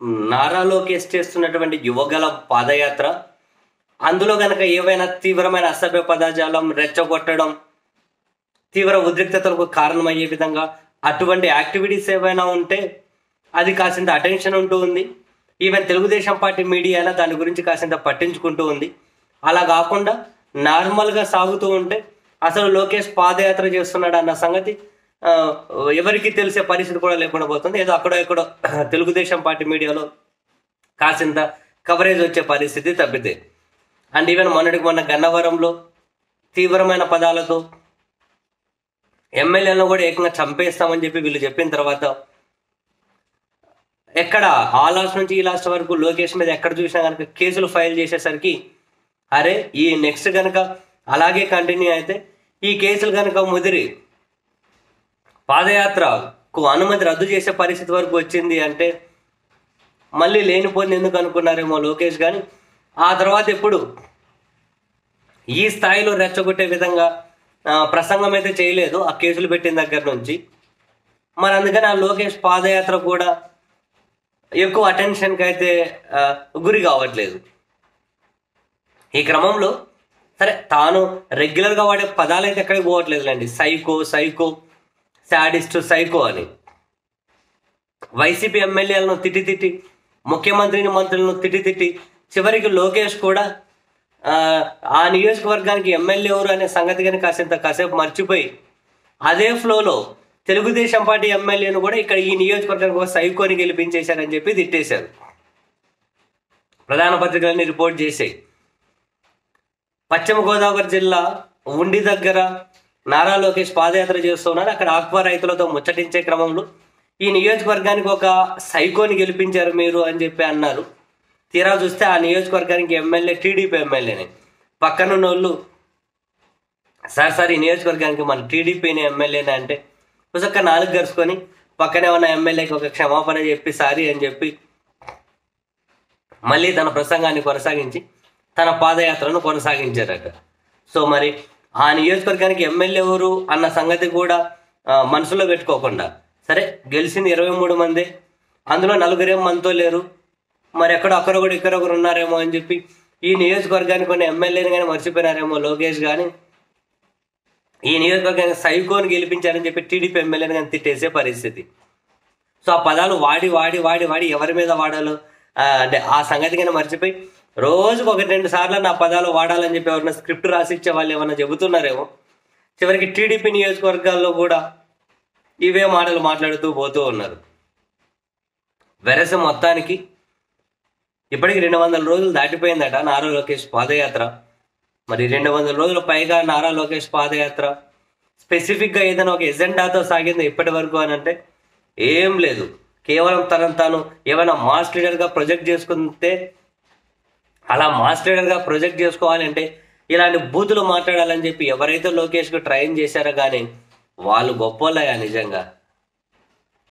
నారా లోకేష్ చేస్తున్నటువంటి యువగల పాదయాత్ర అందులో గనక ఏవైనా తీవ్రమైన అసభ్య పదజాలం రెచ్చగొట్టడం తీవ్ర ఉద్రిక్తతలకు కారణమయ్యే విధంగా అటువంటి యాక్టివిటీస్ ఏవైనా ఉంటే అది కాసింత అటెన్షన్ ఉంటూ ఉంది ఈవెన్ తెలుగుదేశం పార్టీ మీడియా అయినా దాని గురించి కాసింత పట్టించుకుంటూ ఉంది అలా కాకుండా నార్మల్గా సాగుతూ ఉంటే అసలు లోకేష్ పాదయాత్ర చేస్తున్నాడు అన్న సంగతి ఆ, ఎవరికి తెలిసే పరిస్థితి కూడా లేకుండా పోతుంది ఏదో అక్కడో ఎక్కడో తెలుగుదేశం పార్టీ మీడియాలో కాసింత కవరేజ్ వచ్చే పరిస్థితి తప్పితే అండ్ ఈవెన్ మొన్నటికి మొన్న గన్నవరంలో తీవ్రమైన పదాలతో ఎమ్మెల్యేలను కూడా ఏకంగా చంపేస్తామని చెప్పి వీళ్ళు చెప్పిన తర్వాత ఎక్కడ ఆ లాస్ట్ నుంచి ఈ లాస్ట్ వరకు లోకేష్ మీద ఎక్కడ చూసినా కనుక కేసులు ఫైల్ చేసేసరికి అరే ఈ నెక్స్ట్ కనుక అలాగే కంటిన్యూ అయితే ఈ కేసులు కనుక ముదిరి పాదయాత్రకు అనుమతి రద్దు చేసే పరిస్థితి వరకు వచ్చింది అంటే మళ్ళీ లేనిపోయింది ఎందుకు అనుకున్నారేమో లోకేష్ కానీ ఆ తర్వాత ఎప్పుడు ఈ స్థాయిలో రెచ్చగొట్టే విధంగా ఆ, ప్రసంగం అయితే చేయలేదు ఆ కేసులు పెట్టిన దగ్గర నుంచి మరి అందుకని ఆ లోకేష్ పాదయాత్ర కూడా ఎక్కువ అటెన్షన్కి అయితే ఆ, గురి కావట్లేదు ఈ క్రమంలో సరే తాను రెగ్యులర్గా వాడే పదాలు అయితే ఎక్కడికి పోవట్లేదులేండి సైకో సైకో శాడిస్ట్ సైకో అని వైసీపీ ఎమ్మెల్యేలను తిట్టి తిట్టి ముఖ్యమంత్రిని మంత్రులను తిట్టి తిట్టి చివరికి లోకేష్ కూడా ఆ, ఆ నియోజకవర్గానికి ఎమ్మెల్యే ఎవరు అనే సంగతి కానీ కాసేంత కాసేపు మర్చిపోయి అదే ఫ్లోలో తెలుగుదేశం పార్టీ ఎమ్మెల్యేను కూడా ఇక్కడ ఈ నియోజకవర్గానికి ఒక సైకోని గెలిపించేశారని చెప్పి తిట్టేశారు ప్రధాన పత్రికలన్నీ రిపోర్ట్ చేసాయి పశ్చిమ గోదావరి జిల్లా ఉండి దగ్గర నారా లోకేష్ పాదయాత్ర చేస్తున్నారు అక్కడ ఆక్వా రైతులతో ముచ్చటించే క్రమంలో ఈ నియోజకవర్గానికి ఒక సైకోని గెలిపించారు మీరు అని చెప్పి అన్నారు తీరా చూస్తే ఆ నియోజకవర్గానికి ఎమ్మెల్యే టీడీపీ ఎమ్మెల్యేనే పక్కనున్న వాళ్ళు సార్ సార్ ఈ నియోజకవర్గానికి మన టీడీపీని ఎమ్మెల్యేనే అంటే ఒక నాలుగు గరుచుకొని పక్కనే ఉన్న ఎమ్మెల్యేకి ఒక క్షమాపణ చెప్పి సారీ అని చెప్పి మళ్ళీ తన ప్రసంగాన్ని కొనసాగించి తన పాదయాత్రను కొనసాగించారట సో మరి ఆ నియోజకవర్గానికి ఎమ్మెల్యే ఎవరు అన్న సంగతి కూడా ఆ, మనసులో పెట్టుకోకుండా సరే గెలిచింది ఇరవై మూడు మంది అందులో నలుగురేం మనతో లేరు మరి ఎక్కడో అక్కడొకడు ఇక్కడొకరు ఉన్నారేమో అని చెప్పి ఈ నియోజకవర్గానికి కొన్ని ఎమ్మెల్యేని కానీ మర్చిపోయినారేమో లోకేష్ కానీ ఈ నియోజకవర్గానికి సైకోని గెలిపించారని చెప్పి టీడీపీ ఎమ్మెల్యేని కానీ తిట్టేసే పరిస్థితి సో ఆ పదాలు వాడి వాడి వాడి వాడి ఎవరి మీద వాడాలో ఆ, అంటే ఆ సంగతి కానీ మర్చిపోయి రోజుకు ఒకటి రెండు సార్లు నా పదాలు వాడాలని చెప్పి ఎవరైనా స్క్రిప్ట్ రాసిచ్చే వాళ్ళు ఏమైనా చెబుతున్నారేమో చివరికి టీడీపీ నియోజకవర్గాల్లో కూడా ఇవే మాటలు మాట్లాడుతూ పోతూ ఉన్నారు వెరస మొత్తానికి ఇప్పటికి రెండు వందల రోజులు దాటిపోయిందట నారా లోకేష్ పాదయాత్ర మరి రెండు వందల రోజుల పైగా నారా లోకేష్ పాదయాత్ర స్పెసిఫిక్గా ఏదైనా ఒక ఎజెండాతో సాగింది ఇప్పటి వరకు అని అంటే ఏం లేదు కేవలం తనను తాను ఏమైనా మాస్ లీడర్గా ప్రొజెక్ట్ చేసుకుంటే అలా మాస్ లీడర్గా ప్రొజెక్ట్ చేసుకోవాలంటే ఇలాంటి బూతులు మాట్లాడాలని చెప్పి ఎవరైతే లోకేష్కు ట్రైన్ చేశారో కానీ వాళ్ళు గొప్పోళ్ళయా నిజంగా